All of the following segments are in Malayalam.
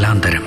കാലാന്തരം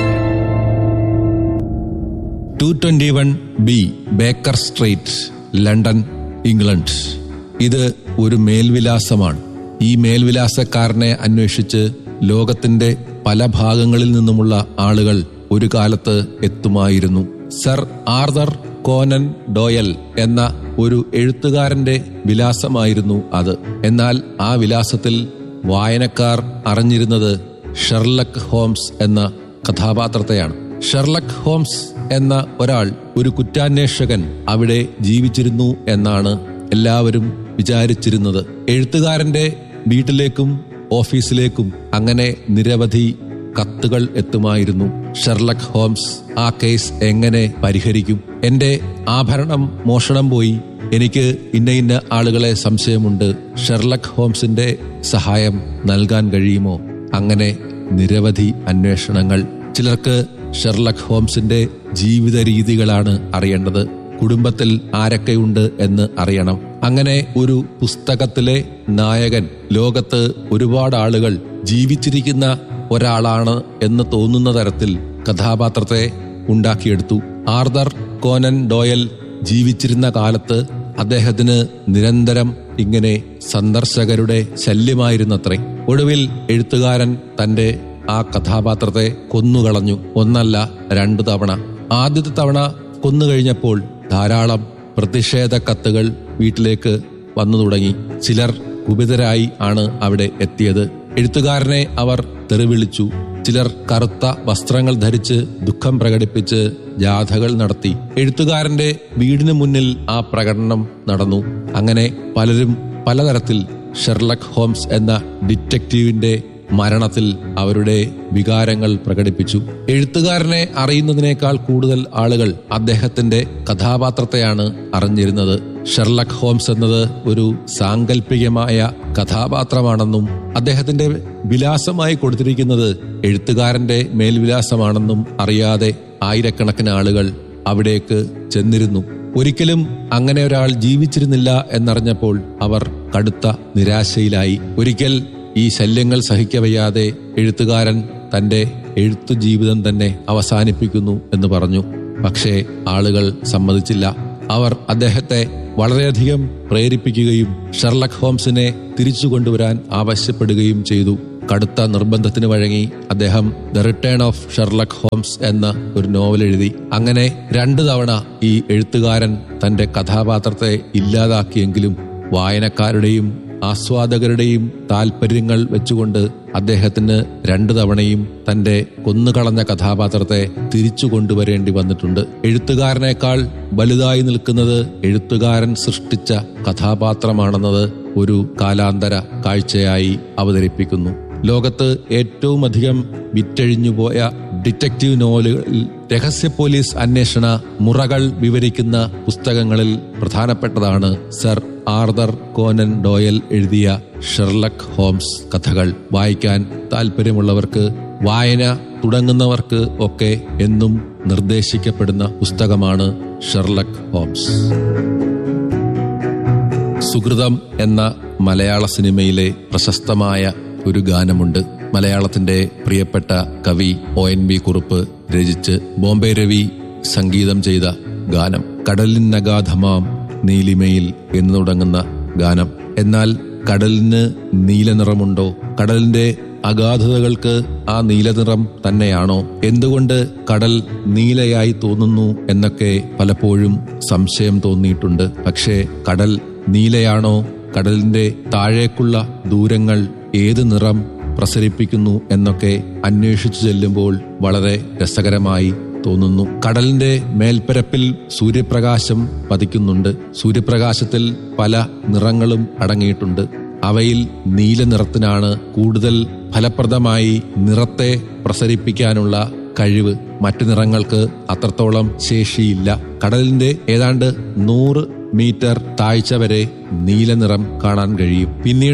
two twenty one B Baker street London England ഇത് ഒരു മേൽവിലാസമാണ് ഈ മേൽവിലാസക്കാരനെ അന്വേഷിച്ച് ലോകത്തിന്റെ പല ഭാഗങ്ങളിൽ നിന്നുമുള്ള ആളുകൾ ഒരു കാലത്ത് എത്തുമായിരുന്നു സർ ആർദർ കോനൻ ഡോയൽ എന്ന ഒരു എഴുത്തുകാരന്റെ വിലാസമായിരുന്നു അത് എന്നാൽ ആ വിലാസത്തിൽ വായനക്കാർ അറിഞ്ഞിരുന്നത് ഷെർലക് ഹോംസ് എന്ന കഥാപാത്രത്തെയാണ് ഷെർലക് ഹോംസ് എന്ന ഒരാൾ ഒരു കുറ്റാന്വേഷകൻ അവിടെ ജീവിച്ചിരുന്നു എന്നാണ് എല്ലാവരും വിചാരിച്ചിരുന്നത് എഴുത്തുകാരന്റെ വീട്ടിലേക്കും ഓഫീസിലേക്കും അങ്ങനെ നിരവധി കത്തുകൾ എത്തുമായിരുന്നു ഷെർലക് ഹോംസ് ആ കേസ് എങ്ങനെ പരിഹരിക്കും എന്റെ ആഭരണം മോഷണം പോയി എനിക്ക് ഇന്ന ഇന്ന ആളുകളെ സംശയമുണ്ട് ഷെർലക് ഹോംസിന്റെ സഹായം നൽകാൻ കഴിയുമോ അങ്ങനെ നിരവധി അന്വേഷണങ്ങൾ ചിലർക്ക് ഷെർലക് ഹോംസിന്റെ ജീവിത രീതികളാണ് അറിയേണ്ടത് കുടുംബത്തിൽ ആരൊക്കെയുണ്ട് എന്ന് അറിയണം അങ്ങനെ ഒരു പുസ്തകത്തിലെ നായകൻ ലോകത്ത് ഒരുപാട് ആളുകൾ ജീവിച്ചിരിക്കുന്ന ഒരാളാണ് എന്ന് തോന്നുന്ന തരത്തിൽ കഥാപാത്രത്തെ ഉണ്ടാക്കിയെടുത്തു ആർദർ കോനൻ ഡോയൽ ജീവിച്ചിരുന്ന കാലത്ത് അദ്ദേഹത്തിന് നിരന്തരം ഇങ്ങനെ സന്ദർശകരുടെ ശല്യമായിരുന്നത്രേ ഒടുവിൽ എഴുത്തുകാരൻ തന്റെ ആ കഥാപാത്രത്തെ കൊന്നുകളഞ്ഞു ഒന്നല്ല രണ്ടു തവണ ആദ്യത്തെ തവണ കൊന്നുകഴിഞ്ഞപ്പോൾ ധാരാളം പ്രതിഷേധ കത്തുകൾ വീട്ടിലേക്ക് വന്നു തുടങ്ങി ചിലർ കുപിതരായി ആണ് അവിടെ എത്തിയത് എഴുത്തുകാരനെ അവർ തെറിവിളിച്ചു ചിലർ കറുത്ത വസ്ത്രങ്ങൾ ധരിച്ച് ദുഃഖം പ്രകടിപ്പിച്ച് ജാഥകൾ നടത്തി എഴുത്തുകാരന്റെ വീടിന് മുന്നിൽ ആ പ്രകടനം നടന്നു അങ്ങനെ പലരും പലതരത്തിൽ ഷെർലക് ഹോംസ് എന്ന ഡിറ്റക്റ്റീവിന്റെ മരണത്തിൽ അവരുടെ വികാരങ്ങൾ പ്രകടിപ്പിച്ചു എഴുത്തുകാരനെ അറിയുന്നതിനേക്കാൾ കൂടുതൽ ആളുകൾ അദ്ദേഹത്തിന്റെ കഥാപാത്രത്തെയാണ് അറിഞ്ഞിരുന്നത് ഷെർലക് ഹോംസ് എന്നത് ഒരു സാങ്കല്പികമായ കഥാപാത്രമാണെന്നും അദ്ദേഹത്തിന്റെ വിലാസമായി കൊടുത്തിരിക്കുന്നത് എഴുത്തുകാരന്റെ മേൽവിലാസമാണെന്നും അറിയാതെ ആയിരക്കണക്കിന് ആളുകൾ അവിടേക്ക് ചെന്നിരുന്നു ഒരിക്കലും അങ്ങനെ ഒരാൾ ജീവിച്ചിരുന്നില്ല എന്നറിഞ്ഞപ്പോൾ അവർ കടുത്ത നിരാശയിലായി ഒരിക്കൽ ഈ ശല്യങ്ങൾ സഹിക്കവയ്യാതെ എഴുത്തുകാരൻ തന്റെ എഴുത്തു ജീവിതം തന്നെ അവസാനിപ്പിക്കുന്നു എന്ന് പറഞ്ഞു പക്ഷേ ആളുകൾ സമ്മതിച്ചില്ല അവർ അദ്ദേഹത്തെ വളരെയധികം പ്രേരിപ്പിക്കുകയും ഷെർലക് ഹോംസിനെ തിരിച്ചു കൊണ്ടുവരാൻ ആവശ്യപ്പെടുകയും ചെയ്തു കടുത്ത നിർബന്ധത്തിന് വഴങ്ങി അദ്ദേഹം the return of Sherlock Holmes എന്ന ഒരു നോവൽ എഴുതി അങ്ങനെ രണ്ടു തവണ ഈ എഴുത്തുകാരൻ തന്റെ കഥാപാത്രത്തെ ഇല്ലാതാക്കിയെങ്കിലും വായനക്കാരുടെയും ആസ്വാദകരുടെയും താല്പര്യങ്ങൾ വെച്ചുകൊണ്ട് അദ്ദേഹത്തിന് രണ്ടു തവണയും തന്റെ കൊന്നുകളഞ്ഞ കഥാപാത്രത്തെ തിരിച്ചു കൊണ്ടുവരേണ്ടി വന്നിട്ടുണ്ട് എഴുത്തുകാരനേക്കാൾ വലുതായി നിൽക്കുന്നത് എഴുത്തുകാരൻ സൃഷ്ടിച്ച കഥാപാത്രമാണെന്നത് ഒരു കാലാന്തര കാഴ്ചയായി അവതരിപ്പിക്കുന്നു ലോകത്ത് ഏറ്റവും അധികം വിറ്റഴിഞ്ഞുപോയ ഡിറ്റക്റ്റീവ് നോവലുകളിൽ രഹസ്യ പോലീസ് അന്വേഷണ മുറകൾ വിവരിക്കുന്ന പുസ്തകങ്ങളിൽ പ്രധാനപ്പെട്ടതാണ് സർ ആർദർ കോനൻ ഡോയൽ എഴുതിയ ഷെർലക് ഹോംസ് കഥകൾ വായിക്കാൻ താല്പര്യമുള്ളവർക്ക് വായന തുടങ്ങുന്നവർക്ക് ഒക്കെ എന്നും നിർദ്ദേശിക്കപ്പെടുന്ന പുസ്തകമാണ് ഷെർലക് ഹോംസ് സുഹൃതം എന്ന മലയാള സിനിമയിലെ പ്രശസ്തമായ ഒരു ഗാനമുണ്ട് മലയാളത്തിന്റെ പ്രിയപ്പെട്ട കവി ഒ എൻ വി കുറുപ്പ് രചിച്ച് ബോംബെ രവി സംഗീതം ചെയ്ത ഗാനം കടലിനഗാധമാം നീലിമയിൽ എന്ന് തുടങ്ങുന്ന ഗാനം എന്നാൽ കടലിന് നീലനിറമുണ്ടോ കടലിന്റെ അഗാധതകൾക്ക് ആ നീലനിറം തന്നെയാണോ എന്തുകൊണ്ട് കടൽ നീലയായി തോന്നുന്നു എന്നൊക്കെ പലപ്പോഴും സംശയം തോന്നിയിട്ടുണ്ട് പക്ഷേ കടൽ നീലയാണോ കടലിന്റെ താഴേക്കുള്ള ദൂരങ്ങൾ ഏത് നിറം പ്രസരിപ്പിക്കുന്നു എന്നൊക്കെ അന്വേഷിച്ചു ചെല്ലുമ്പോൾ വളരെ രസകരമായി തോന്നുന്നു കടലിന്റെ മേൽപ്പരപ്പിൽ സൂര്യപ്രകാശം പതിക്കുന്നുണ്ട് സൂര്യപ്രകാശത്തിൽ പല നിറങ്ങളും അടങ്ങിയിട്ടുണ്ട് അവയിൽ നീല നിറത്തിനാണ് കൂടുതൽ ഫലപ്രദമായി നിറത്തെ പ്രസരിപ്പിക്കാനുള്ള കഴിവ് മറ്റു നിറങ്ങൾക്ക് അത്രത്തോളം ശേഷിയില്ല കടലിന്റെ ഏതാണ്ട് നൂറ് മീറ്റർ താഴ്ച വരെ നീല നിറം കാണാൻ കഴിയും പിന്നീടുള്ള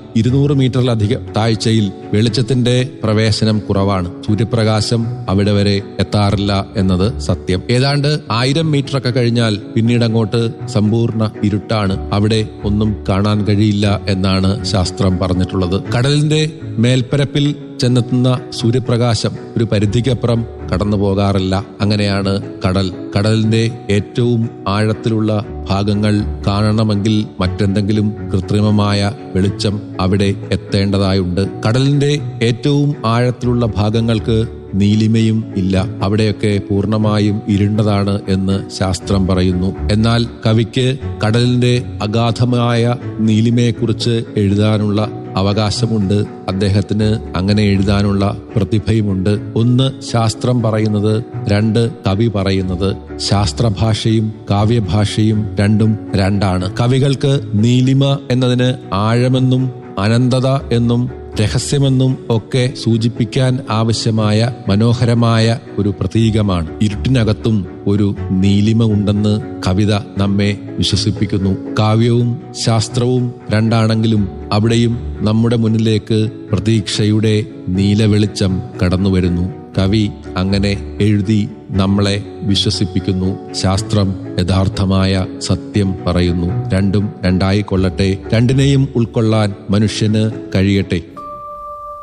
ഇരുന്നൂറ് മീറ്ററിലധികം താഴ്ചയിൽ വെളിച്ചത്തിന്റെ പ്രവേശനം കുറവാണ് സൂര്യപ്രകാശം അവിടെ വരെ എത്താറില്ല എന്നത് സത്യം ഏതാണ്ട് ആയിരം മീറ്റർ ഒക്കെ കഴിഞ്ഞാൽ പിന്നീട് അങ്ങോട്ട് സമ്പൂർണ്ണ ഇരുട്ടാണ് അവിടെ ഒന്നും കാണാൻ കഴിയില്ല എന്നാണ് ശാസ്ത്രം പറഞ്ഞിട്ടുള്ളത് കടലിന്റെ മേൽപ്പരപ്പിൽ ചെന്നെത്തുന്ന സൂര്യപ്രകാശം ഒരു പരിധിക്കപ്പുറം കടന്നു പോകാറില്ല അങ്ങനെയാണ് കടൽ കടലിന്റെ ഏറ്റവും ആഴത്തിലുള്ള ഭാഗങ്ങൾ കാണണമെങ്കിൽ മറ്റെന്തെങ്കിലും കൃത്രിമമായ വെളിച്ചം അവിടെ എത്തേണ്ടതായുണ്ട് കടലിന്റെ ഏറ്റവും ആഴത്തിലുള്ള ഭാഗങ്ങൾക്ക് നീലിമയും ഇല്ല അവിടെയൊക്കെ പൂർണ്ണമായും ഇരുണ്ടതാണ് എന്ന് ശാസ്ത്രം പറയുന്നു എന്നാൽ കവിക്ക് കടലിന്റെ അഗാധമായ നീലിമയെക്കുറിച്ച് എഴുതാനുള്ള അവകാശമുണ്ട് അദ്ദേഹത്തിന് അങ്ങനെ എഴുതാനുള്ള പ്രതിഭയുമുണ്ട് ഒന്ന് ശാസ്ത്രം പറയുന്നത് രണ്ട് കവി പറയുന്നത് ശാസ്ത്രഭാഷയും കാവ്യഭാഷയും രണ്ടും രണ്ടാണ് കവികൾക്ക് നീലിമ എന്നതിന് ആഴമെന്നും അനന്തത എന്നും രഹസ്യമെന്നും ഒക്കെ സൂചിപ്പിക്കാൻ ആവശ്യമായ മനോഹരമായ ഒരു പ്രതീകമാണ് ഇരുട്ടിനകത്തും ഒരു നീലിമ ഉണ്ടെന്ന് കവിത നമ്മെ വിശ്വസിപ്പിക്കുന്നു കാവ്യവും ശാസ്ത്രവും രണ്ടാണെങ്കിലും അവിടെയും നമ്മുടെ മുന്നിലേക്ക് പ്രതീക്ഷയുടെ നീലവെളിച്ചം കടന്നുവരുന്നു കവി അങ്ങനെ എഴുതി നമ്മളെ വിശ്വസിപ്പിക്കുന്നു ശാസ്ത്രം യഥാർത്ഥമായ സത്യം പറയുന്നു രണ്ടും രണ്ടായിക്കൊള്ളട്ടെ രണ്ടിനെയും ഉൾക്കൊള്ളാൻ മനുഷ്യന് കഴിയട്ടെ